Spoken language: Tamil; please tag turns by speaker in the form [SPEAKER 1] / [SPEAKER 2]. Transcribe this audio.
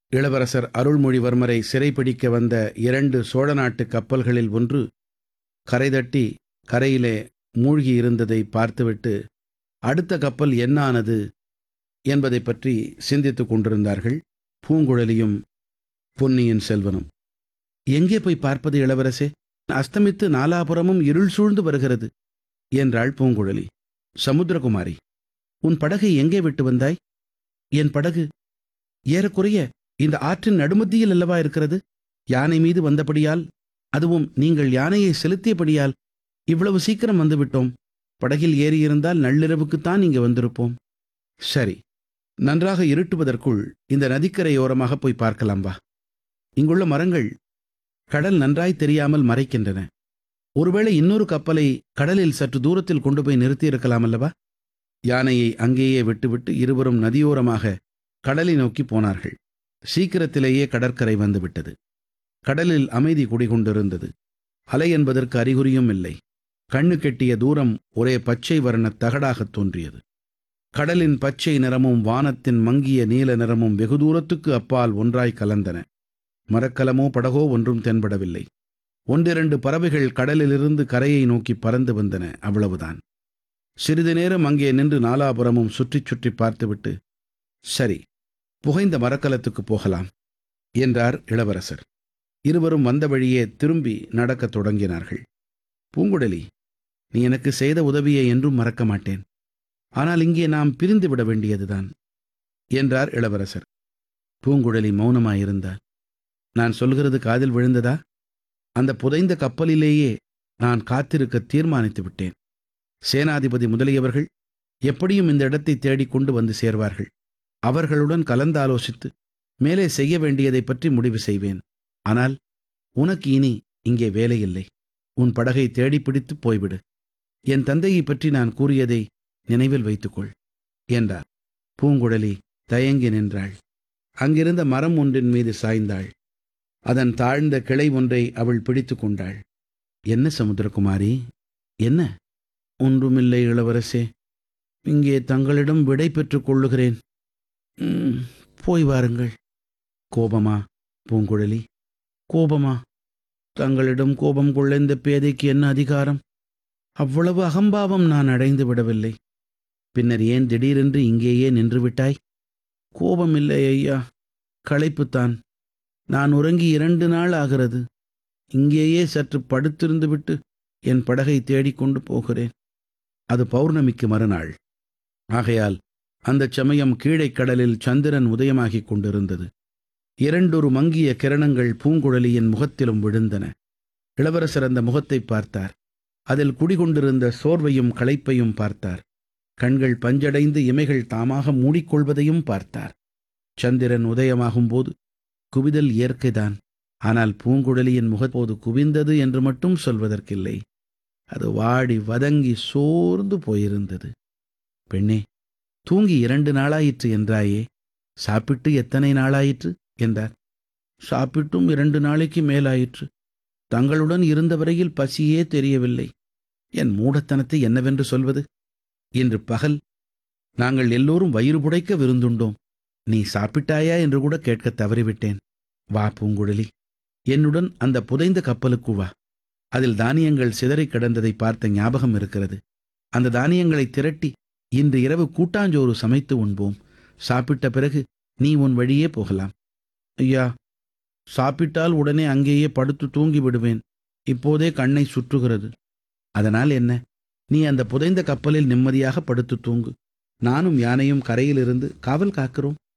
[SPEAKER 1] இளவரசர் அருள்மொழிவர்மரை சிறைப்பிடிக்க வந்த இரண்டு சோழ நாட்டு கப்பல்களில் ஒன்று கரை தட்டி கரையிலே மூழ்கி இருந்ததை பார்த்துவிட்டு அடுத்த கப்பல் என்ன ஆனது என்பதை பற்றி சிந்தித்துக் கொண்டிருந்தார்கள் பூங்குழலியும் பொன்னியின் செல்வனும் எங்கே போய் பார்ப்பது இளவரசே அஸ்தமித்து நாலாபுறமும் இருள் சூழ்ந்து வருகிறது என்றாள் பூங்குழலி சமுத்திரகுமாரி உன் படகை எங்கே விட்டு வந்தாய் என் படகு ஏறக்குறைய இந்த ஆற்றின் நடுமத்தியில் அல்லவா இருக்கிறது யானை மீது வந்தபடியால் அதுவும் நீங்கள் யானையை செலுத்தியபடியால் இவ்வளவு சீக்கிரம் வந்துவிட்டோம் படகில் ஏறியிருந்தால் நள்ளிரவுக்குத்தான் இங்கே வந்திருப்போம் சரி நன்றாக இருட்டுவதற்குள் இந்த நதிக்கரையோரமாக போய் பார்க்கலாம் வா இங்குள்ள மரங்கள் கடல் நன்றாய் தெரியாமல் மறைக்கின்றன ஒருவேளை இன்னொரு கப்பலை கடலில் சற்று தூரத்தில் கொண்டு போய் நிறுத்தியிருக்கலாம் அல்லவா யானையை அங்கேயே விட்டுவிட்டு இருவரும் நதியோரமாக கடலை நோக்கி போனார்கள் சீக்கிரத்திலேயே கடற்கரை வந்துவிட்டது கடலில் அமைதி குடிகொண்டிருந்தது அலை என்பதற்கு அறிகுறியும் இல்லை கண்ணு கெட்டிய தூரம் ஒரே பச்சை வர்ணத் தகடாகத் தோன்றியது கடலின் பச்சை நிறமும் வானத்தின் மங்கிய நீல நிறமும் வெகு தூரத்துக்கு அப்பால் ஒன்றாய் கலந்தன மரக்கலமோ படகோ ஒன்றும் தென்படவில்லை ஒன்றிரண்டு பறவைகள் கடலிலிருந்து கரையை நோக்கி பறந்து வந்தன அவ்வளவுதான் சிறிது நேரம் அங்கே நின்று நாலாபுரமும் சுற்றிச் சுற்றி பார்த்துவிட்டு சரி புகைந்த மரக்கலத்துக்கு போகலாம் என்றார் இளவரசர் இருவரும் வந்த வழியே திரும்பி நடக்கத் தொடங்கினார்கள் பூங்குழலி நீ எனக்கு செய்த உதவியை என்றும் மறக்க மாட்டேன் ஆனால் இங்கே நாம் பிரிந்து விட வேண்டியதுதான் என்றார் இளவரசர் பூங்குழலி மௌனமாயிருந்தார் நான் சொல்கிறது காதில் விழுந்ததா அந்த புதைந்த கப்பலிலேயே நான் காத்திருக்க தீர்மானித்து விட்டேன் சேனாதிபதி முதலியவர்கள் எப்படியும் இந்த இடத்தை தேடிக் கொண்டு வந்து சேர்வார்கள் அவர்களுடன் கலந்தாலோசித்து மேலே செய்ய வேண்டியதை பற்றி முடிவு செய்வேன் ஆனால் உனக்கு இனி இங்கே வேலையில்லை உன் படகை தேடிப் பிடித்து போய்விடு என் தந்தையை பற்றி நான் கூறியதை நினைவில் வைத்துக்கொள் என்றார் பூங்குழலி தயங்கி நின்றாள் அங்கிருந்த மரம் ஒன்றின் மீது சாய்ந்தாள் அதன் தாழ்ந்த கிளை ஒன்றை அவள் பிடித்து கொண்டாள் என்ன சமுத்திரகுமாரி என்ன ஒன்றுமில்லை இளவரசே இங்கே தங்களிடம் விடை பெற்றுக் கொள்ளுகிறேன் "ம், போய் வாருங்கள் கோபமா பூங்குழலி கோபமா தங்களிடம் கோபம் கொள்ள இந்த பேதைக்கு என்ன அதிகாரம் அவ்வளவு அகம்பாவம் நான் அடைந்து விடவில்லை பின்னர் ஏன் திடீரென்று இங்கேயே நின்று விட்டாய் கோபம் இல்லை ஐயா களைப்புத்தான் நான் உறங்கி இரண்டு நாள் ஆகிறது இங்கேயே சற்று படுத்திருந்து விட்டு என் படகை தேடிக்கொண்டு போகிறேன் அது பௌர்ணமிக்கு மறுநாள் ஆகையால் அந்தச் சமயம் கீழைக் கடலில் சந்திரன் உதயமாகிக் கொண்டிருந்தது இரண்டொரு மங்கிய கிரணங்கள் பூங்குழலியின் முகத்திலும் விழுந்தன இளவரசர் அந்த முகத்தை பார்த்தார் அதில் குடிகொண்டிருந்த சோர்வையும் களைப்பையும் பார்த்தார் கண்கள் பஞ்சடைந்து இமைகள் தாமாக மூடிக்கொள்வதையும் பார்த்தார் சந்திரன் உதயமாகும் போது குவிதல் இயற்கைதான் ஆனால் பூங்குழலியின் முகப்போது குவிந்தது என்று மட்டும் சொல்வதற்கில்லை அது வாடி வதங்கி சோர்ந்து போயிருந்தது பெண்ணே தூங்கி இரண்டு நாளாயிற்று என்றாயே சாப்பிட்டு எத்தனை நாளாயிற்று என்றார் சாப்பிட்டும் இரண்டு நாளைக்கு மேலாயிற்று தங்களுடன் இருந்த வரையில் பசியே தெரியவில்லை என் மூடத்தனத்தை என்னவென்று சொல்வது இன்று பகல் நாங்கள் எல்லோரும் வயிறு புடைக்க விருந்துண்டோம் நீ சாப்பிட்டாயா என்று கூட கேட்க தவறிவிட்டேன் வா பூங்குழலி என்னுடன் அந்த புதைந்த கப்பலுக்கு வா அதில் தானியங்கள் சிதறிக் கிடந்ததை பார்த்த ஞாபகம் இருக்கிறது அந்த தானியங்களை திரட்டி இன்று இரவு கூட்டாஞ்சோறு சமைத்து உண்போம் சாப்பிட்ட பிறகு நீ உன் வழியே போகலாம் ஐயா சாப்பிட்டால் உடனே அங்கேயே படுத்து தூங்கி விடுவேன் இப்போதே கண்ணை சுற்றுகிறது அதனால் என்ன நீ அந்த புதைந்த கப்பலில் நிம்மதியாக படுத்து தூங்கு நானும் யானையும் கரையிலிருந்து காவல் காக்கிறோம்